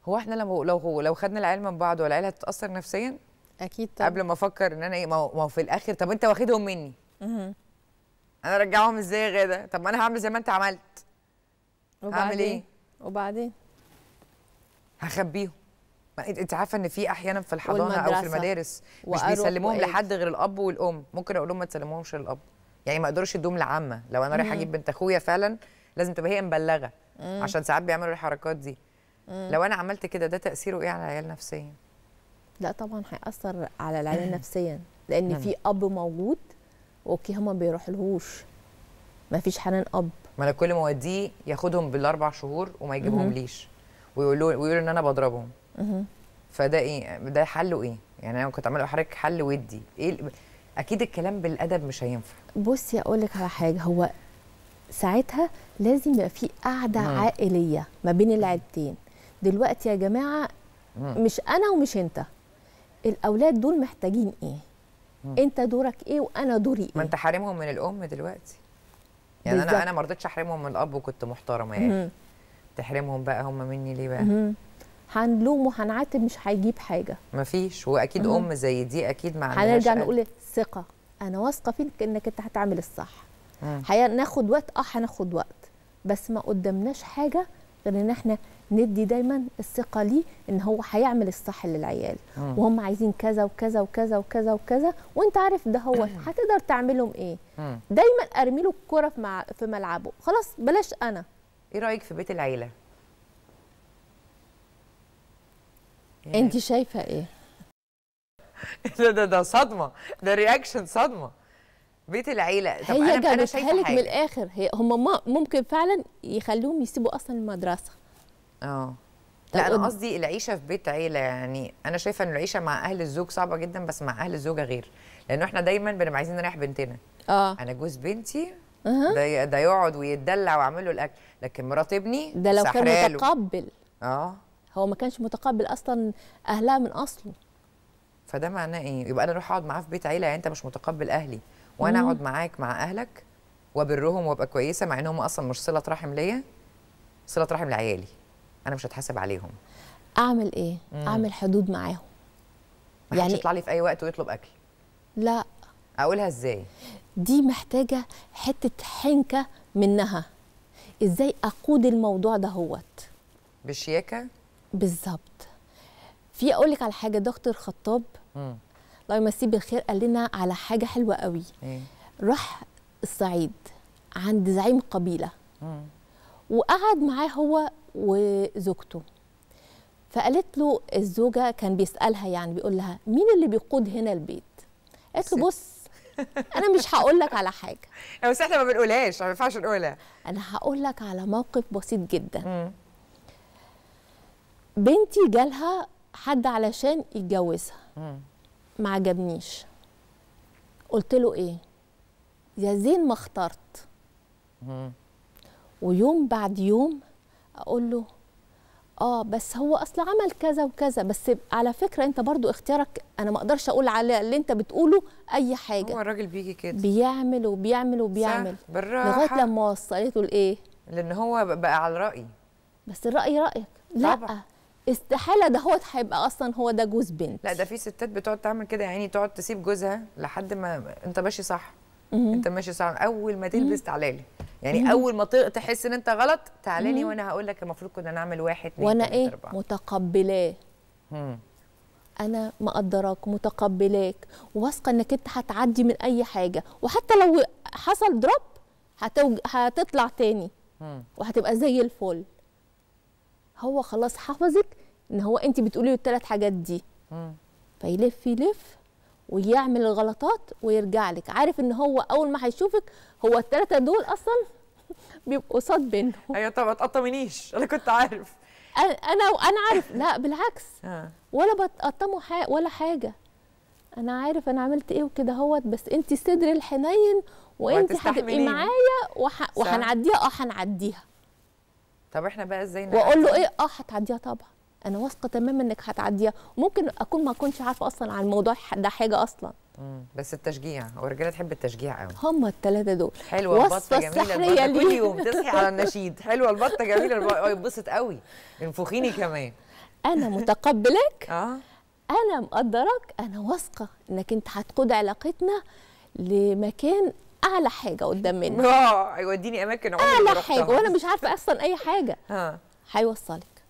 هو احنا لو لو لو خدنا العيال من بعض والعيال هتتاثر نفسيا اكيد طبعا قبل ما افكر ان انا ايه ما هو ما هو في الاخر طب انت واخدهم مني مهم. انا ارجعهم ازاي يا غاده طب ما انا هعمل زي ما انت عملت وبعدين إيه؟ وبعدين هخبيهم ما انت انت عارفه ان في احيانا في الحضانه او في والمدرسة. المدارس مش وأروح بيسلموهم وآجي. لحد غير الاب والام ممكن اقول لهم ما تسلموهمش للاب يعني ما اقدرش ادوهم لعامه لو انا رايحه اجيب بنت اخويا فعلا لازم تبقى هي مبلغه عشان ساعات بيعملوا الحركات دي لو انا عملت كده ده تاثيره ايه على العيال نفسيا لا طبعا هيأثر على العيال نفسيا لان في اب موجود اوكي هما ما بيروحلهوش ما فيش حنان اب ما انا كل ما اوديه ياخدهم بالاربع شهور وما يجيبهم ليش ويقولوا ويقولوا ان انا بضربهم فده ايه ده حله ايه يعني انا كنت عامله لحضرتك حل ودي ايه ال- اكيد الكلام بالادب مش هينفع بصي اقول لك على حاجه هو ساعتها لازم يبقى في قعده مم. عائليه ما بين العيلتين دلوقتي يا جماعه مم. مش انا ومش انت الاولاد دول محتاجين ايه انت دورك ايه وانا دوري ما ايه انت حارمهم من الام دلوقتي يعني بالظبط. انا انا ما رضيتش احرمهم من الاب وكنت محترمه يعني مهم. تحرمهم بقى هم مني ليه بقى مهم. هنلوم وهنعاتب مش هيجيب حاجه مفيش واكيد مهم. ام زي دي اكيد ما عندهاش هنرجع قلب. نقول ثقه انا واثقه فيك انك انت هتعمل الصح مم. هناخد وقت اه هناخد وقت بس ما قدامناش حاجه غير ان احنا ندي دايما الثقه ليه ان هو هيعمل الصح للعيال مم. وهم عايزين كذا وكذا وكذا وكذا وكذا وانت عارف ده هو هتقدر تعملهم ايه مم. دايما ارمي له الكره في مع... في ملعبه خلاص بلاش انا ايه رايك في بيت العيله انت شايفه ايه ده ده ده صدمه ده رياكشن صدمه بيت العيله طب هي انا انا جابتها شايفه لك من حاجه الاخر هي هم ما ممكن فعلا يخلوهم يسيبوا اصلا المدرسه اه طب لا قد- انا قصدي العيشه في بيت عيله يعني انا شايفه ان العيشه مع اهل الزوج صعبه جدا بس مع اهل الزوجه غير لانه احنا دايما بنبقى عايزين نريح بنتنا اه انا جوز بنتي أها. ده ده يقعد ويتدلع واعمل له الاكل لكن مرات ابني ده لو كان سحراله. متقبل اه هو ما كانش متقبل اصلا اهلها من اصله فده معناه ايه يبقى انا اروح اقعد معاه في بيت عيله يعني انت مش متقبل اهلي وانا اقعد معاك مع اهلك وابرهم وابقى كويسه مع انهم اصلا مش صله رحم ليا صله رحم لعيالي انا مش هتحاسب عليهم اعمل ايه اعمل حدود معاهم ما يعني يعني- يطلع لي في اي وقت ويطلب اكل لا اقولها ازاي دي محتاجه حته حنكه منها ازاي اقود الموضوع ده هوت بالشياكه بالظبط في اقول لك على حاجه دكتور خطاب مم. الله يمسيه بالخير قال لنا على حاجه حلوه قوي ايه راح الصعيد عند زعيم قبيله مم. وقعد معاه هو وزوجته فقالت له الزوجه كان بيسالها يعني بيقول لها مين اللي بيقود هنا البيت قالت له ست. بص انا مش هقول لك على حاجه بس احنا ما بنقولهاش ما ينفعش نقولها انا هقول لك على موقف بسيط جدا مم. بنتي جالها حد علشان يتجوزها مم. ما عجبنيش قلت له ايه يا زين ما اخترت مم. ويوم بعد يوم اقول له اه بس هو اصل عمل كذا وكذا بس على فكره انت برضو اختيارك انا ما اقدرش اقول على اللي انت بتقوله اي حاجه هو الراجل بيجي كده بيعمل وبيعمل وبيعمل صح، بالراحه لغايه لما وصلته لايه لان هو بقى على الراي بس الراي رايك لا طبعا. استحاله ده هو هيبقى اصلا هو ده جوز بنت لا ده في ستات بتقعد تعمل كده يعني تقعد تسيب جوزها لحد ما انت ماشي صح مهم. انت ماشي صح اول ما تلبس تعالى لي يعني اول ما ت- تحس ان انت غلط تعالى لي وانا هقول لك المفروض كنا نعمل واحد اتنين وانا تلاته ايه اربعه متقبلاه مم. انا مقدراك متقبلاك واثقه انك انت هتعدي من اي حاجه وحتى لو حصل دروب هتوج... هتطلع تاني مم. وهتبقى زي الفل هو خلاص حفظك ان هو انت بتقولي له الثلاث حاجات دي مم. فيلف يلف ويعمل الغلطات ويرجع لك عارف ان هو اول ما هيشوفك هو الثلاثه دول اصلا بيبقوا قصاد بينهم ايوه طب ما تقطمنيش انا كنت عارف انا انا انا عارف لا بالعكس ها. ولا بتقطموا حاجة ولا حاجه انا عارف انا عملت ايه وكده هوت بس انت صدر الحنين وانت هتبقي وهتستحمليني. معايا وح... وهنعديها اه هنعديها طب احنا بقى ازاي واقول له نعدي؟ ايه اه هتعديها طبعا انا واثقه تماما انك هتعديها ممكن اكون ما اكونش عارفه اصلا عن الموضوع ده حاجه اصلا مم. بس التشجيع هو الرجاله تحب التشجيع قوي هم الثلاثه دول حلوه وصفة البطه جميله سحرية البطه كل ليه. يوم تصحي على النشيد حلوه البطه جميله الب- اه يتبسط قوي انفخيني كمان انا متقبلاك اه انا مقدراك انا واثقه انك انت هتقود علاقتنا لمكان اعلى حاجه قدام مني اه هيوديني اماكن عمري ما اعلى رحتها. حاجه وانا مش عارفه اصلا اي حاجه اه هيوصلك